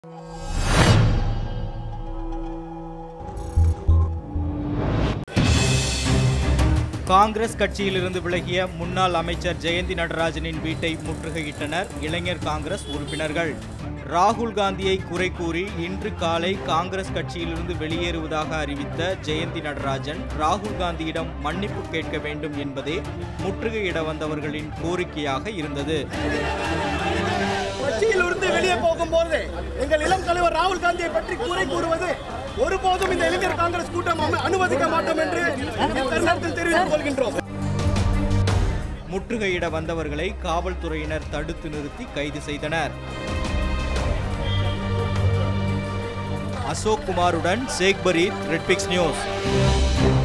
காங்கிரஸ் கட்சியிலிருந்து விலகிய முன்னாள் அமைச்சர் ஜெயந்தி நடராஜனின் வீட்டை முற்றுகையிட்டனர் இளைஞர் காங்கிரஸ் உறுப்பினர்கள் ராகுல் காந்தியை குறை கூறி இன்று காலை காங்கிரஸ் கட்சியிலிருந்து வெளியேறுவதாக அறிவித்த ஜெயந்தி நடராஜன் ராகுல் காந்தியிடம் மன்னிப்பு கேட்க வேண்டும் என்பதே முற்றுகையிட வந்தவர்களின் கோரிக்கையாக இருந்தது கட்சியிலிருந்து வெளியே போகும்போது எங்கள் இளம் தலைவர் ராகுல் காந்தியை பற்றி குறை கூறுவது ஒருபோதும் இந்த இளைஞர் காங்கிரஸ் கூட்டம் அம- அனுமதிக்க மாட்டோம் என்று இந்த தருணத்தில் தெரிவித்துக் கொள்கின்றோம் முற்றுகையிட வந்தவர்களை காவல்துறையினர் தடுத்து நிறுத்தி கைது செய்தனர் அசோக் குமாருடன் ஷேக் பரீத் ரெட்பிக்ஸ் நியூஸ்